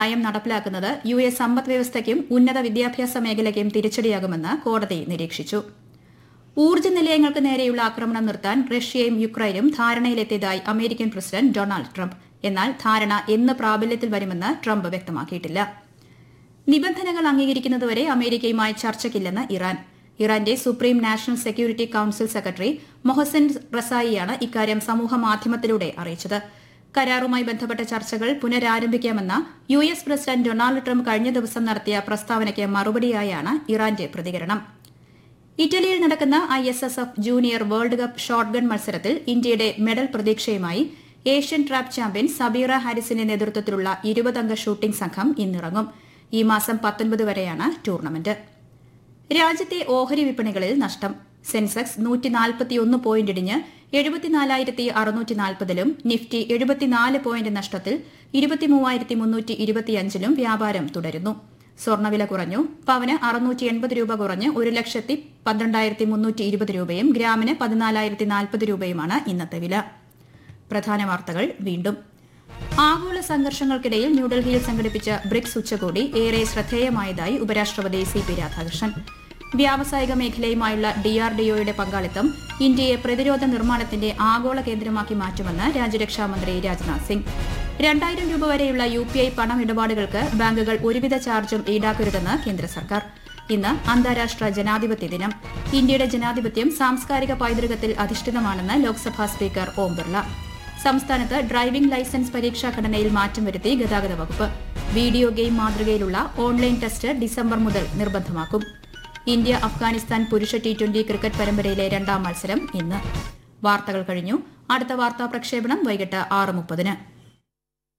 നയം നടപ്പിലാക്കുന്നത് U S സമ്പദ് വ്യവസ്ഥയ്ക്കും ഉന്നത വിദ്യാഭ്യാസ മേഖലയ്ക്കും തിരിച്ചടിയാകുമെന്ന് കോടതി നിരീക്ഷിച്ചു ഊർജ്ജ നിലയങ്ങൾക്ക് നേരെയുള്ള ആക്രമണം നിർത്താൻ റഷ്യയും യുക്രൈനും ധാരണയിലെത്തിയതായി അമേരിക്കൻ പ്രസിഡന്റ് ഡൊണാൾഡ് ട്രംപ് എന്നാൽ ധാരണ എന്ന് പ്രാബല്യത്തിൽ വരുമെന്ന് ട്രംപ് വ്യക്തമാക്കിയിട്ടില്ല നിബന്ധനകൾ അംഗീകരിക്കുന്നതുവരെ അമേരിക്കയുമായി ചർച്ചയ്ക്കില്ലെന്ന് ഇറാൻ ഇറാന്റെ supreme national security council secretary Mohsen റസായിയാണ് ഇക്കാര്യം സമൂഹമാധ്യമത്തിലൂടെ അറിയിച്ചത് കരാറുമായി ബന്ധപ്പെട്ട ചർച്ചകൾ പുനരാരംഭിക്കാമെന്ന U S president Donald Trump കഴിഞ്ഞ ദിവസം നടത്തിയ പ്രസ്താവനയ്ക്ക് മറുപടിയായാണ് ഇറാന്റെ പ്രതികരണം ഇറ്റലിയിൽ നടക്കുന്ന I S S F junior world cup shotgun മത്സരത്തിൽ ഇന്ത്യയുടെ മെഡൽ പ്രതീക്ഷയുമായി ഏഷ്യൻ ട്രാപ്പ് ചാമ്പ്യൻ സബീറ ഹാരിസിന്റെ നേതൃത്വത്തിലുള്ള ഇരുപതംഗ ഷൂട്ടിംഗ് സംഘം ഇന്നിറങ്ങും ഈ മാസം പത്തൊൻപത് വരെയാണ് ടൂർണമെന്റ് രാജ്യത്തെ ഓഹരി വിപണികളിൽ നഷ്ടം സെൻസെക്സ് നൂറ്റി നാൽപ്പത്തിയൊന്ന് പോയിന്റ് ഇടിഞ്ഞ് എഴുപത്തിനാലായിരത്തി അറുന്നൂറ്റി നാൽപ്പതിലും നിഫ്റ്റി എഴുപത്തിനാല് പോയിന്റ് നഷ്ടത്തിൽ ഇരുപത്തിമൂവായിരത്തി മുന്നൂറ്റി ഇരുപത്തിയഞ്ചിലും വ്യാപാരം തുടരുന്നു സ്വർണ്ണവില കുറഞ്ഞു പവന് അറുന്നൂറ്റി എൺപത് രൂപ കുറഞ്ഞ് ഒരു ലക്ഷത്തി പന്ത്രണ്ടായിരത്തി മുന്നൂറ്റി ഇരുപത് രൂപയും ഗ്രാമിന് പതിനാലായിരത്തി നാൽപ്പത് രൂപയുമാണ് ഇന്നത്തെ വില പ്രധാന വാർത്തകൾ വീണ്ടും ആഗോള സംഘർഷങ്ങൾക്കിടയിൽ ന്യൂഡൽഹിയിൽ സംഘടിപ്പിച്ച ബ്രിക്സ് ഉച്ചകോടി ഏറെ ശ്രദ്ധേയമായതായി ഉപരാഷ്ട്രപതി സി പി രാധാകൃഷ്ണൻ വ്യാവസായിക മേഖലയുമായുള്ള ഡിആർഡിഒയുടെ പങ്കാളിത്തം ഇന്ത്യയെ പ്രതിരോധ നിർമ്മാണത്തിന്റെ ആഗോള കേന്ദ്രമാക്കി മാറ്റുമെന്ന് രാജ്യരക്ഷാമന്ത്രി രാജ്നാഥ് സിംഗ് രണ്ടായിരം രൂപ വരെയുള്ള യു പി ഐ പണമിടപാടുകൾക്ക് ബാങ്കുകൾ ഒരുവിധ ചാർജും ഈടാക്കരുതെന്ന് കേന്ദ്ര സർക്കാർ ഇന്ന് അന്താരാഷ്ട്ര ജനാധിപത്യ ദിനം ഇന്ത്യയുടെ ജനാധിപത്യം സാംസ്കാരിക പൈതൃകത്തിൽ അധിഷ്ഠിതമാണെന്ന് ലോക്സഭാ സ്പീക്കർ ഓം ബിർള സംസ്ഥാനത്ത് ഡ്രൈവിംഗ് ലൈസൻസ് പരീക്ഷാ ഘടനയിൽ മാറ്റം വരുത്തി ഗതാഗത വകുപ്പ് വീഡിയോ ഗെയിം മാതൃകയിലുള്ള ഓൺലൈൻ ടെസ്റ്റ് ഡിസംബർ മുതൽ നിർബന്ധമാക്കും ഇന്ത്യ അഫ്ഗാനിസ്ഥാൻ പുരുഷ ടി ട്വന്റി ക്രിക്കറ്റ് പരമ്പരയിലെ രണ്ടാം മത്സരം ഇന്ന് വാർത്തകൾ കഴിഞ്ഞു അടുത്ത വാർത്താ പ്രക്ഷേപണം വൈകിട്ട് ആറ് മുപ്പതിന്